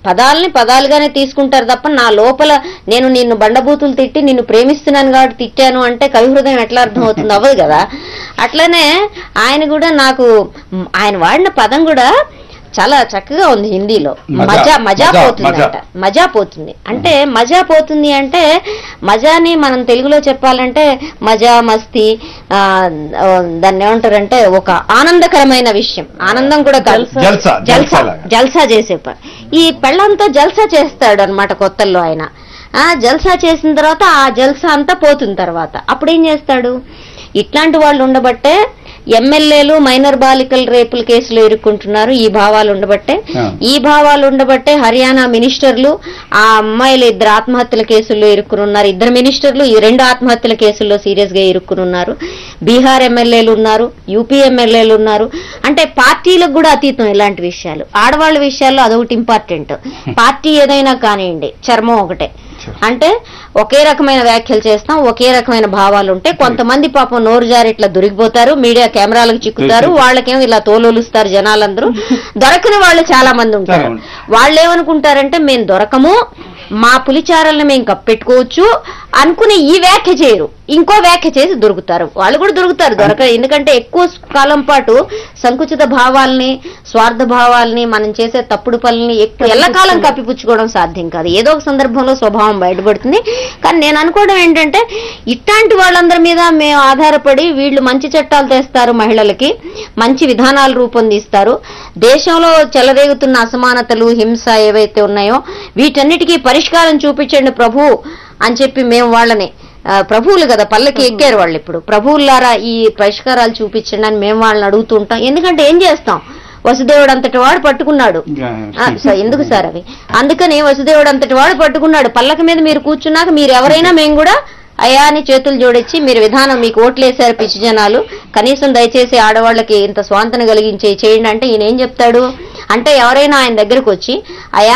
[SPEAKER 3] పదాలని పదాలుగానే తీసుకుంటారు తప్ప నా లోపల నేను నిన్ను బండబూతులు తిట్టి నిన్ను ప్రేమిస్తున్నాను కాబట్టి తిట్టాను అంటే కవి హృదయం ఎట్లా అర్థం అవుతుంది అవ్వదు కదా అట్లనే ఆయన కూడా నాకు మ్, ఆయన వాడిన పదం కూడా చాలా చక్కగా ఉంది హిందీలో
[SPEAKER 4] మజా,
[SPEAKER 3] మజా మజా
[SPEAKER 4] మజా,
[SPEAKER 3] పోతుంది
[SPEAKER 4] మజా.
[SPEAKER 3] అంట మజా పోతుంది అంటే మజా పోతుంది అంటే మజాని మనం తెలుగులో చెప్పాలంటే మజా మస్తీ ఆ, ఆ, దాన్ని ఏమంటారంటే ఒక ఆనందకరమైన విషయం ఆనందం కూడా కాదు
[SPEAKER 4] జల్సా, జల్సా
[SPEAKER 3] జల్సా
[SPEAKER 4] లాగా.
[SPEAKER 3] జల్సా చేసే ప- ఈ పెళ్ళంతో జల్సా చేస్తాడు అనమాట కొత్తల్లో ఆయన ఆ జల్సా చేసిన తర్వాత ఆ జల్సా అంతా పోతుంది తర్వాత అప్పుడు ఏం చేస్తాడు ఇట్లాంటి వాళ్ళు ఉండబట్టే ఎమ్మెల్యేలు మైనర్ బాలికల రేపుల కేసులో ఇరుక్కుంటున్నారు ఈ భావాలు ఉండబట్టే
[SPEAKER 4] ఆ.
[SPEAKER 3] ఈ భావాలు ఉండబట్టే హర్యానా మినిస్టర్లు ఆ అమ్మాయిలు ఇద్దరు ఆత్మహత్యల కేసుల్లో ఇరుక్కునున్నారు ఇద్దరు మినిస్టర్లు ఈ రెండు ఆత్మహత్యల కేసుల్లో సీరియస్ గా ఇరుక్కునున్నారు బీహార్ ఎమ్మెల్యేలు ఉన్నారు యూపీ ఎమ్మెల్యేలు ఉన్నారు అంటే పార్టీలకు కూడా అతీతం ఇలాంటి విషయాలు ఆడవాళ్ళ విషయాల్లో అదొకటి ఇంపార్టెంట్ పార్టీ ఏదైనా కానివ్వండి చర్మం ఒకటే అంటే ఒకే రకమైన వ్యాఖ్యలు చేస్తాం ఒకే రకమైన భావాలు ఉంటాయి కొంతమంది పాపం నోరు జారి ఇట్లా దొరికిపోతారు మీడియా కెమెరాలకు చిక్కుతారు వాళ్ళకేమో ఇలా తోలులుస్తారు జనాలందరూ దొరకని వాళ్ళు చాలా మంది ఉంటారు
[SPEAKER 4] చాలా మంది.
[SPEAKER 3] వాళ్ళు ఏమనుకుంటారంటే మేము దొరకము మా పులిచారల్ని మేము కప్పెట్టుకోవచ్చు అనుకుని ఈ వ్యాఖ్య చేయరు ఇంకో వ్యాఖ్య చేసి దొరుకుతారు వాళ్ళు కూడా దొరుకుతారు దొరక ఎందుకంటే ఎక్కువ కాలం పాటు సంకుచిత భావాల్ని స్వార్థ భావాల్ని మనం చేసే తప్పుడు పనుల్ని ఎక్కువ ఎల్లకాలం కప్పిపుచ్చుకోవడం సాధ్యం కాదు ఏదో ఒక సందర్భంలో స్వభావం బయటపడుతుంది కానీ నేను అనుకోవడం ఏంటంటే ఇట్లాంటి వాళ్ళందరి మీద మేము ఆధారపడి వీళ్ళు మంచి చట్టాలు తెస్తారు మహిళలకి మంచి విధానాలు రూపొందిస్తారు దేశంలో చెలరేగుతున్న అసమానతలు హింస ఏవైతే ఉన్నాయో వీటన్నిటికీ పరిష్కారం చూపించండి ప్రభు అని చెప్పి మేము వాళ్ళని ఆ, ప్రభువులు కదా పల్లకి ఎక్కారు వాళ్ళు ఇప్పుడు ప్రభువులారా ఈ పరిష్కారాలు చూపించండి అని మేము వాళ్ళని అడుగుతూ ఉంటాం ఎందుకంటే ఏం చేస్తాం వసుదేవుడు అంతటి వాడు పట్టుకున్నాడు ఆ, స- ఎందుకు సార్ అవి అందుకని వసుదేవుడు అంతటి వాడు పట్టుకున్నాడు పల్లక మీద మీరు కూర్చున్నాక మీరు ఎవరైనా మేము కూడా అయా అని చేతులు జోడించి మీరు విధానం మీకు ఓట్లేశారు పిచ్చి జనాలు కనీసం దయచేసి ఆడవాళ్ళకి ఇంత స్వాంతన కలిగించే చేయండి అంటే ఈయన ఏం చెప్తాడు అంటే ఎవరైనా ఆయన దగ్గరకు వచ్చి అయా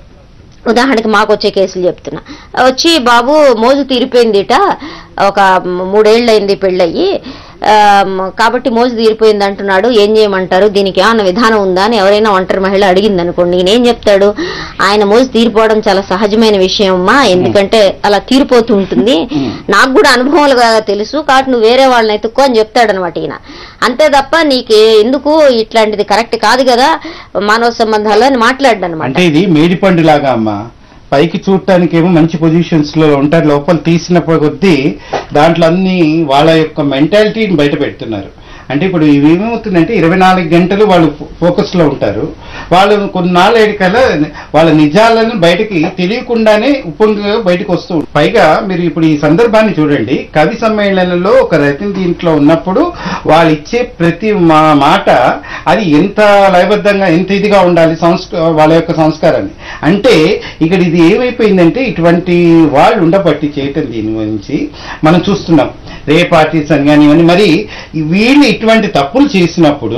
[SPEAKER 3] ఉదాహరణకి మాకు వచ్చే కేసులు చెప్తున్నా వచ్చి బాబు మోజు తీరిపోయిందిట ఒక మూడేళ్ళు అయింది పెళ్ళయి ఆమ్, కాబట్టి మోజు తీరిపోయింది అంటున్నాడు ఏం చేయమంటారు దీనికి ఏమన్నా విధానం ఉందా అని ఎవరైనా ఒంటరి మహిళ అడిగింది అనుకోండి నేనేం చెప్తాడు ఆయన మోజు తీరిపోవడం చాలా సహజమైన విషయం అమ్మా ఎందుకంటే అలా తీరిపోతూ ఉంటుంది నాకు కూడా అనుభవాలుగా తెలుసు కాబట్టి నువ్వు వేరే వాళ్ళని ఎత్తుక్కో అని చెప్తాడు అనమాట ఈయన అంతే తప్ప నీకు ఎందుకు ఇట్లాంటిది కరెక్ట్ కాదు కదా మానవ సంబంధాలు అని మాట్లాడ్డాను అనమాట
[SPEAKER 4] అంటే ఇది మేడిపండు లాగా అమ్మా పైకి చూడటానికి ఏమో మంచి పొజిషన్స్ లో ఉంటారు లోపల తీసినప్పుడు కొద్దీ దాంట్లో అన్ని వాళ్ళ యొక్క మెంటాలిటీని బయట పెడుతున్నారు అంటే ఇప్పుడు ఇవి ఏమవుతుందంటే ఇరవై నాలుగు గంటలు వాళ్ళు ఫోకస్ లో ఉంటారు వాళ్ళు కొన్నాళ్ళేకల్లా వాళ్ళ నిజాలను బయటకి తెలియకుండానే ఉప్పొంగి బయటకు వస్తూ ఉంటారు. పైగా మీరు ఇప్పుడు ఈ సందర్భాన్ని చూడండి కవి సమ్మేళనంలో ఒక రచన దీంట్లో ఉన్నప్పుడు వాళ్ళు ఇచ్చే ప్రతి మా మాట అది ఎంత లయబద్ధంగా ఎంత ఇదిగా ఉండాలి సంస్క వాళ్ళ యొక్క సంస్కారాన్ని అంటే ఇక్కడ ఇది ఏమైపోయిందంటే ఇటువంటి వాళ్ళు ఉండబట్టి చేయటం దీని గురించి మనం చూస్తున్నాం రే పార్టీస్ అని కానీ ఇవన్నీ మరి వీళ్ళు ఇటువంటి తప్పులు చేసినప్పుడు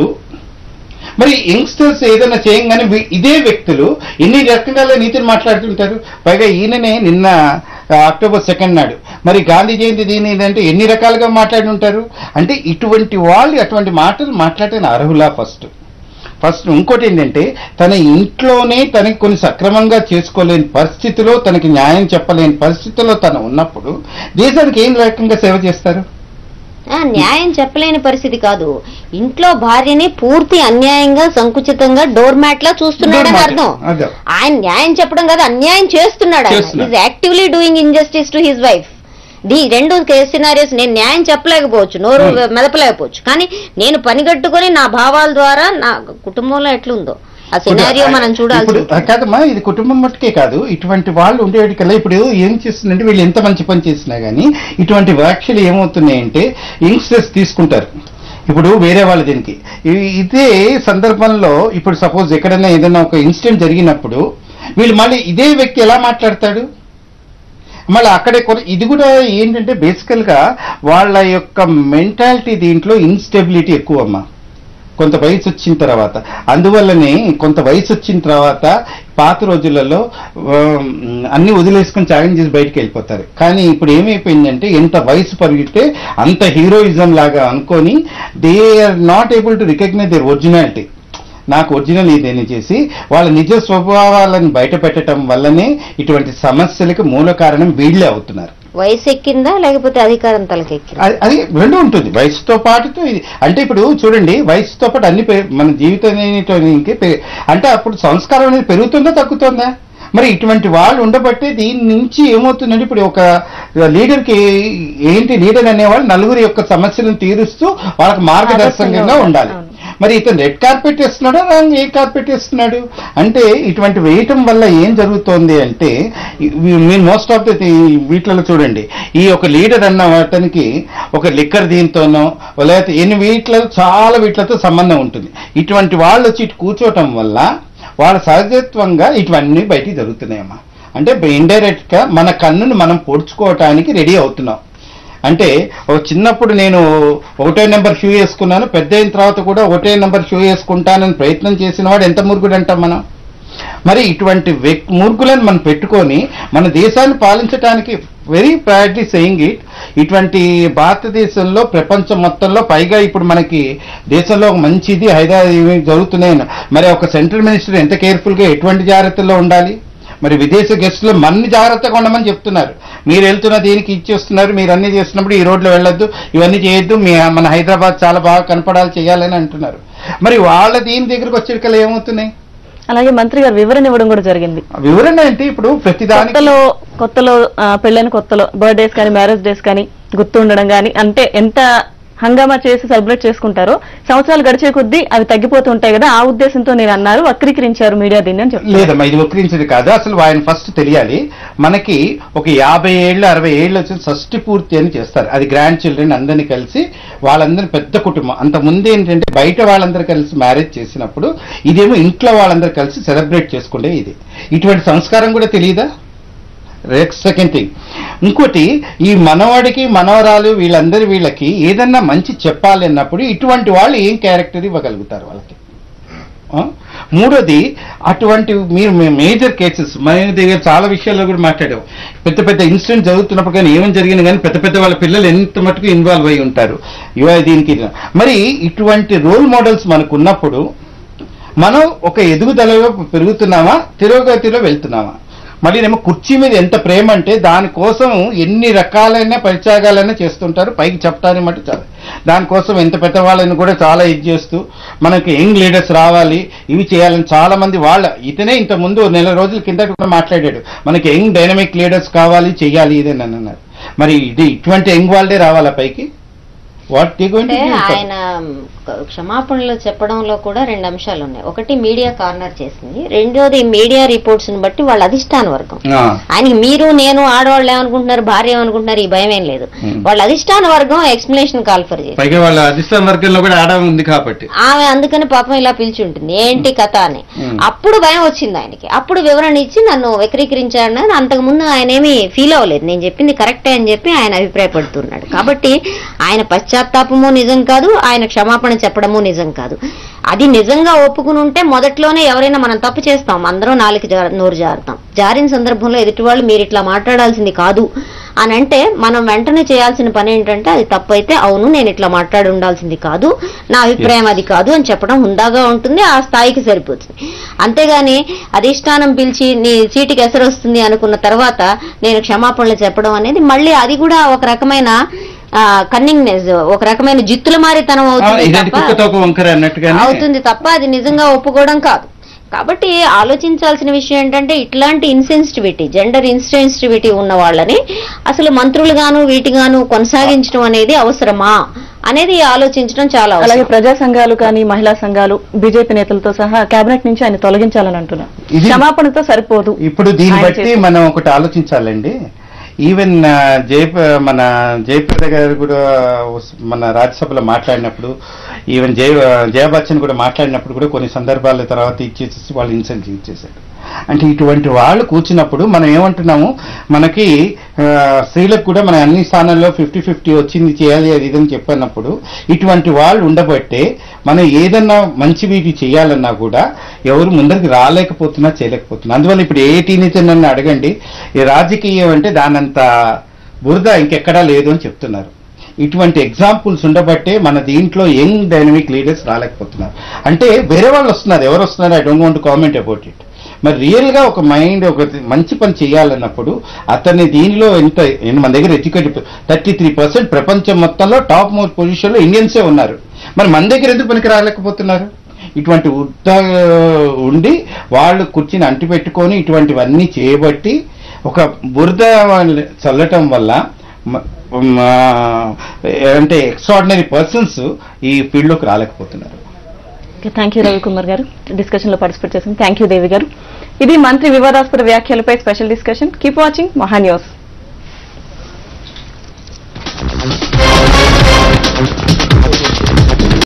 [SPEAKER 4] మరి యంగ్స్టర్స్ ఏదైనా చేయంగానే వీ- ఇదే వ్యక్తులు ఎన్ని రకాల నీతిని మాట్లాడుతుంటారు పైగా ఈయననే నిన్న ఆ, అక్టోబర్ సెకండ్ నాడు మరి గాంధీ జయంతి దీని ఇదంటే ఎన్ని రకాలుగా మాట్లాడి ఉంటారు అంటే ఇటువంటి వాళ్ళు అటువంటి మాటలు మాట్లాడటానికి అర్హులా ఫస్ట్ ఫస్ట్ ఇంకోటి ఏంటంటే తన ఇంట్లోనే తనకి కొన్ని సక్రమంగా చేసుకోలేని పరిస్థితిలో తనకి న్యాయం చెప్పలేని పరిస్థితిలో తను ఉన్నప్పుడు దేశానికి ఏం రకంగా సేవ చేస్తారు
[SPEAKER 3] ఆ, న్యాయం చెప్పలేని పరిస్థితి కాదు ఇంట్లో భార్యని పూర్తి అన్యాయంగా సంకుచితంగా డోర్ మ్యాట్ లా చూస్తున్నాడని
[SPEAKER 4] Doormat.
[SPEAKER 3] అర్థం
[SPEAKER 4] అదే.
[SPEAKER 3] ఆయన న్యాయం చెప్పడం కాదు అన్యాయం చేస్తున్నాడు ఆయన
[SPEAKER 4] చేస్తున్నాడు.
[SPEAKER 3] Is actively doing injustice to his wife the రెండు సినారియోస్ నేను న్యాయం చెప్పలేకపోవచ్చు నోరు
[SPEAKER 4] Hmm.
[SPEAKER 3] మెదపలేకపోవచ్చు కానీ నేను పనిగట్టుకొని నా భావాల ద్వారా నా కుటుంబంలో ఎట్లుందో ఆ సినారియో మనం చూడాల్సి
[SPEAKER 4] ఇప్పుడు
[SPEAKER 3] ఉంటుంది.
[SPEAKER 4] కాదమ్మా ఇది కుటుంబం మట్టుకే కాదు ఇటువంటి వాళ్ళు ఉండేటికల్లా ఇప్పుడు ఏం చేస్తుందంటే వీళ్ళు ఎంత మంచి పని చేసినా గానీ ఇటువంటి వ్యాఖ్యలు ఏమవుతున్నాయంటే యంగ్స్టర్స్ తీసుకుంటారు ఇప్పుడు వేరే వాళ్ళ దీనికి ఇ- ఇదే సందర్భంలో ఇప్పుడు సపోజ్ ఎక్కడైనా ఏదైనా ఒక ఇన్సిడెంట్ జరిగినప్పుడు వీళ్ళు మళ్ళీ ఇదే వ్యక్తి ఎలా మాట్లాడతాడు మళ్ళీ అక్కడే కొన్ని ఇది కూడా ఏంటంటే బేసికల్ గా వాళ్ళ యొక్క మెంటాలిటీ దీంట్లో ఇన్స్టెబిలిటీ ఎక్కువ అమ్మా కొంత వయసు వచ్చిన తర్వాత అందువల్లనే కొంత వయసు వచ్చిన తర్వాత పాత రోజులలో ఆమ్, అన్ని వదిలేసుకొని త్యాగం చేసి బయటికి వెళ్ళిపోతారు కానీ ఇప్పుడు ఏమైపోయిందంటే ఎంత వయసు పరిగితే అంత హీరోయిజం లాగా అనుకొని they are not able to recognise their originality నాకు ఒరిజినల్ ఇదేని చేసి వాళ్ళ నిజ స్వభావాలను బయట పెట్టడం వల్లనే ఇటువంటి సమస్యలకు మూల కారణం వీళ్ళే అవుతున్నారు
[SPEAKER 3] వయసు ఎక్కిందా లేకపోతే అధికారం తలకెక్కిందా
[SPEAKER 4] అది- అది రెండు ఉంటుంది వయసుతో పాటుతో ఇది అంటే ఇప్పుడు చూడండి వయసుతో పాటు అన్ని పె- మన జీవితానికి పె- అంటే అప్పుడు సంస్కారం అనేది పెరుగుతుందా తగ్గుతుందా మరి ఇటువంటి వాళ్ళు ఉండబట్టే దీని నుంచి ఏమవుతుందంటే ఇప్పుడు ఒక లీడర్కి ఏంటి లీడర్ అనేవాళ్ళు నలుగురి యొక్క సమస్యలను తీరుస్తూ వాళ్ళకి మార్గదర్శకంగా ఉండాలి
[SPEAKER 1] అవును.
[SPEAKER 4] మరి ఇతను రెడ్ కార్పెట్ వేస్తున్నాడా రాంగ్ ఏ కార్పెట్ వేస్తున్నాడు అంటే ఇటువంటి వేయటం వల్ల ఏం జరుగుతోంది అంటే మీరు మోస్ట్ ఆఫ్ ది వీటిలో చూడండి ఈ ఒక లీడర్ అన్న అతనికి ఒక లిక్కర్ దీంతోనో లేకపోతే ఎన్ని వీటిలో చాలా వీటిలతో సంబంధం ఉంటుంది ఇటువంటి వాళ్ళు వచ్చి ఇటు కూర్చోవటం వల్ల వాళ్ళ సహజత్వంగా ఇటువన్నీ బయటికి జరుగుతున్నాయమ్మా అంటే ఇండైరెక్ట్ గా మన కన్నును మనం పొడుచుకోవటానికి రెడీ అవుతున్నాం అంటే ఒక చిన్నప్పుడు నేను ఒకటో నెంబర్ షూ వేసుకున్నాను పెద్ద అయిన తర్వాత కూడా ఒకటే నెంబర్ షూ వేసుకుంటానని ప్రయత్నం చేసిన వాడు ఎంత మురుగుడు అంటాం మనం మరి ఇటువంటి వ్యక్ మూర్ఖులను మనం పెట్టుకొని మన దేశాన్ని పాలించడానికి వెరీ ప్రాడ్లీ సెయింగ్ ఇట్ ఇటువంటి భారతదేశంలో ప్రపంచం మొత్తంలో పైగా ఇప్పుడు మనకి దేశంలో ఒక మంచిది హైదరాబాద్ ఇవి జరుగుతున్నాయి మరి ఒక సెంట్రల్ మినిస్టర్ ఎంత కేర్ఫుల్గా ఎటువంటి జాగ్రత్తల్లో ఉండాలి మరి విదేశీ గెస్టులు మన్ని జాగ్రత్తగా ఉండమని చెప్తున్నారు మీరు వెళ్తున్న దీనికి ఇచ్చేస్తున్నారు మీరు అన్ని చేస్తున్నప్పుడు ఈ రోడ్లో వెళ్ళొద్దు ఇవన్నీ చేయొద్దు మీ మన హైదరాబాద్ చాలా బాగా కనపడాలి చేయాలని అంటున్నారు మరి వాళ్ళ దీని దగ్గరకు వచ్చేటికల్లా ఏమవుతున్నాయి
[SPEAKER 1] అలాగే మంత్రి గారు వివరణ ఇవ్వడం కూడా జరిగింది
[SPEAKER 4] వివరణ అంటే ఇప్పుడు ప్రతిదానికి
[SPEAKER 1] కొత్తలో కొత్తలో ఆ, పెళ్ళైన కొత్తలో బర్త్డేస్ కానీ మ్యారేజ్ డేస్ కానీ గుర్తు ఉండడం కానీ అంటే ఎంత హంగామా చేసి సెలబ్రేట్ చేసుకుంటారో సంవత్సరాలు గడిచే కొద్దీ అవి తగ్గిపోతూ ఉంటాయి కదా ఆ ఉద్దేశంతో నేను అన్నారు వక్రీకరించారు మీడియా దీన్ని అని చెప్తారు
[SPEAKER 4] లేదమ్మా ఇది వక్రించేది కాదు అసలు ఆయన ఫస్ట్ తెలియాలి మనకి ఒక యాభై ఏళ్ళు అరవై ఏళ్ళు వచ్చిన షష్టి పూర్తి అని చేస్తారు అది గ్రాండ్ చిల్డ్రన్ అందరినీ కలిసి వాళ్ళందరూ పెద్ద కుటుంబం అంత ముందు ఏంటంటే బయట వాళ్ళందరూ కలిసి మ్యారేజ్ చేసినప్పుడు ఇదేమో ఇంట్లో వాళ్ళందరూ కలిసి సెలబ్రేట్ చేసుకుంటే ఇది ఇటువంటి సంస్కారం కూడా తెలియదా నెక్స్ట్ సెకండ్ థింగ్ ఇంకోటి ఈ మనవాడికి మనవరాలు వీళ్ళందరి వీళ్ళకి ఏదన్నా మంచి చెప్పాలి అన్నప్పుడు ఇటువంటి వాళ్ళు ఏం క్యారెక్టర్ ఇవ్వగలుగుతారు వాళ్ళకి ఆ? మూడోది అటువంటి మీరు మేజర్ కేసెస్ మన దగ్గర చాలా విషయాల్లో కూడా మాట్లాడాం పెద్ద పెద్ద ఇన్సిడెంట్ జరుగుతున్నప్పుడు కానీ ఏమని జరిగింది కానీ పెద్ద పెద్ద వాళ్ళ పిల్లలు ఎంత మటుకు ఇన్వాల్వ్ అయి ఉంటారు ఇవ దీనికి మరి ఇటువంటి రోల్ మోడల్స్ మనకు ఉన్నప్పుడు మనం ఒక ఎదుగుదలలో పెరుగుతున్నామా తిరోగతిలో వెళ్తున్నామా మళ్ళీ ఏమో కుర్చీ మీద ఎంత ప్రేమ అంటే దానికోసం ఎన్ని రకాలైన పరిత్యాగాలైనా చేస్తుంటారు పైకి చెప్పడానికి మటు చాలు దానికోసం ఎంత పెద్దవాళ్ళని కూడా చాలా ఇది చేస్తూ మనకి యంగ్ లీడర్స్ రావాలి ఇవి చేయాలని చాలా మంది వాళ్ళ ఇతనే ఇంత ముందు నెల రోజుల కింద కూడా మాట్లాడాడు మనకి యంగ్ డైనమిక్ లీడర్స్ కావాలి చెయ్యాలి ఇదని అని అన్నారు మరి ఇది ఇటువంటి యంగ్ వాళ్ళే రావాలా పైకి వాట్
[SPEAKER 3] అంటే ఆయన క్షమాపణలు చెప్పడంలో కూడా రెండు అంశాలు ఉన్నాయి ఒకటి మీడియా కార్నర్ చేసింది రెండోది మీడియా రిపోర్ట్స్ ని బట్టి వాళ్ళ అధిష్టాన వర్గం ఆయనకి మీరు నేను ఆడవాళ్ళు ఏమనుకుంటున్నారు భార్య ఏమనుకుంటున్నారు ఈ భయం ఏం లేదు
[SPEAKER 4] Hmm.
[SPEAKER 3] వాళ్ళ అధిష్టాన వర్గం ఎక్స్ప్లెనేషన్ కాల్ఫర్ చేసి
[SPEAKER 4] పైగా వాళ్ళ అధిష్టాన వర్గంలో కూడా ఆడ ఉంది కాబట్టి
[SPEAKER 3] ఆమె అందుకని పాపం ఇలా పిలిచి ఉంటుంది ఏంటి కథ అని
[SPEAKER 4] Hmm.
[SPEAKER 3] అప్పుడు భయం వచ్చింది ఆయనకి అప్పుడు వివరణ ఇచ్చి నన్ను వక్రీకరించాడని అంతకుముందు ఆయన ఏమీ ఫీల్ అవ్వలేదు నేను చెప్పింది కరెక్టే అని చెప్పి ఆయన అభిప్రాయపడుతున్నాడు కాబట్టి ఆయన పశ్చాత్తాపము నిజం కాదు ఆయన క్షమాపణ చెప్పడము నిజం కాదు అది నిజంగా ఒప్పుకుని ఉంటే మొదట్లోనే ఎవరైనా మనం తప్పు చేస్తాం అందరం నాలుగు జా- నోరు జారుతాం జారిన సందర్భంలో ఎదుటి వాళ్ళు మీరు ఇట్లా మాట్లాడాల్సింది కాదు అని అంటే మనం వెంటనే చేయాల్సిన పని ఏంటంటే అది తప్పు అయితే అవును నేను ఇట్లా మాట్లాడి ఉండాల్సింది కాదు నా అభిప్రాయం అది కాదు అని చెప్పడం హుందాగా ఉంటుంది ఆ స్థాయికి సరిపోతుంది అంతేగాని అధిష్టానం పిలిచి నీ చీటికి ఎసరు వస్తుంది అనుకున్న తర్వాత నేను క్షమాపణలు చెప్పడం అనేది మళ్ళీ అది కూడా ఒక రకమైన కన్నింగ్నెస్ ఒక రకమైన జిత్తుల మారితనం అవుతుంది
[SPEAKER 4] ఇదేంటి
[SPEAKER 3] తప్ప
[SPEAKER 4] కుక్కతో ఒక వంకర అన్నట్టుగానే
[SPEAKER 3] అవుతుంది తప్ప అది నిజంగా ఒప్పుకోవడం కాదు కాబట్టి ఆలోచించాల్సిన విషయం ఏంటంటే ఇట్లాంటి ఇన్సెన్సిటివిటీ జెండర్ ఇన్సెన్సిటివిటీ ఉన్న వాళ్ళని అసలు మంత్రులుగాను వీటిగాను కొనసాగించడం అనేది అవసరమా అనేది ఆలోచించడం చాలా
[SPEAKER 1] అలాగే
[SPEAKER 3] అవసరం
[SPEAKER 1] ప్రజా సంఘాలు కానీ మహిళా సంఘాలు బీజేపీ నేతలతో సహా కేబినెట్ నుంచి ఆయన తొలగించాలని అంటున్నారు
[SPEAKER 4] ఇది-
[SPEAKER 1] క్షమాపణతో సరిపోదు
[SPEAKER 4] ఇప్పుడు దీన్ని
[SPEAKER 1] ఆయన
[SPEAKER 4] బట్టి
[SPEAKER 1] చేసే-
[SPEAKER 4] మనం ఒకటి ఆలోచించాలండి ఈవెన్ జయప మన జయప్రద గారు కూడా ఉస్- మన రాజ్యసభలో మాట్లాడినప్పుడు ఈవెన్ జయ జయ బచ్చన్ కూడా మాట్లాడినప్పుడు కూడా కొన్ని సందర్భాల తర్వాత ఇచ్చేసి వాళ్ళు ఇన్సెంట్ ఇచ్చేసారు అంటే ఇటువంటి వాళ్ళు కూర్చున్నప్పుడు మనం ఏమంటున్నాము మనకి ఆ, స్త్రీలకు కూడా మన అన్ని స్థానాల్లో ఫిఫ్టీ ఫిఫ్టీ వచ్చింది చేయాలి అది ఇదని చెప్పినప్పుడు ఇటువంటి వాళ్ళు ఉండబట్టే మనం ఏదన్నా మంచి వీటి చేయాలన్నా కూడా ఎవరు ముందరికి రాలేకపోతున్నా చేయలేకపోతున్నా అందువల్ల ఇప్పుడు ఏ టీనేజర్ నన్ను అడగండి ఈ రాజకీయం అంటే దానంత బురద ఇంకెక్కడా లేదు అని చెప్తున్నారు ఇటువంటి ఎగ్జాంపుల్స్ ఉండబట్టే మన దీంట్లో యంగ్ డైనమిక్ లీడర్స్ రాలేకపోతున్నారు అంటే వేరే వాళ్ళు వస్తున్నారు ఎవరు వస్తున్నారు I don't want comment about it మరి రియల్ గా ఒక మైండ్ ఒక మంచి పని చేయాలన్నప్పుడు అతన్ని దీనిలో ఎంత ఎన్ని- మన దగ్గర ఎడ్యుకేటెడ్ థర్టీ త్రీ పర్సెంట్ ప్రపంచం మొత్తంలో టాప్ మోస్ట్ పొజిషన్ లో ఇండియన్సే ఉన్నారు మరి మన దగ్గర ఎందుకు పనికి రాలేకపోతున్నారు ఇటువంటి ఉద్ద ఉండి వాళ్ళు కుర్చీని అంటిపెట్టుకొని ఇటువంటివన్నీ చేయబట్టి ఒక బురద వాళ్ళ చల్లటం వల్ల మ- మ- అంటే ఎక్స్ట్రాడినరీ పర్సన్స్ ఈ ఫీల్డ్లోకి రాలేకపోతున్నారు
[SPEAKER 1] థ్యాంక్ యూ రవికుమార్ గారు డిస్కషన్ లో పార్టిసిపేట్ చేసింది థ్యాంక్ యూ దేవి గారు ఇది మంత్రి వివాదాస్పద వ్యాఖ్యలపై special discussion keep watching Maha news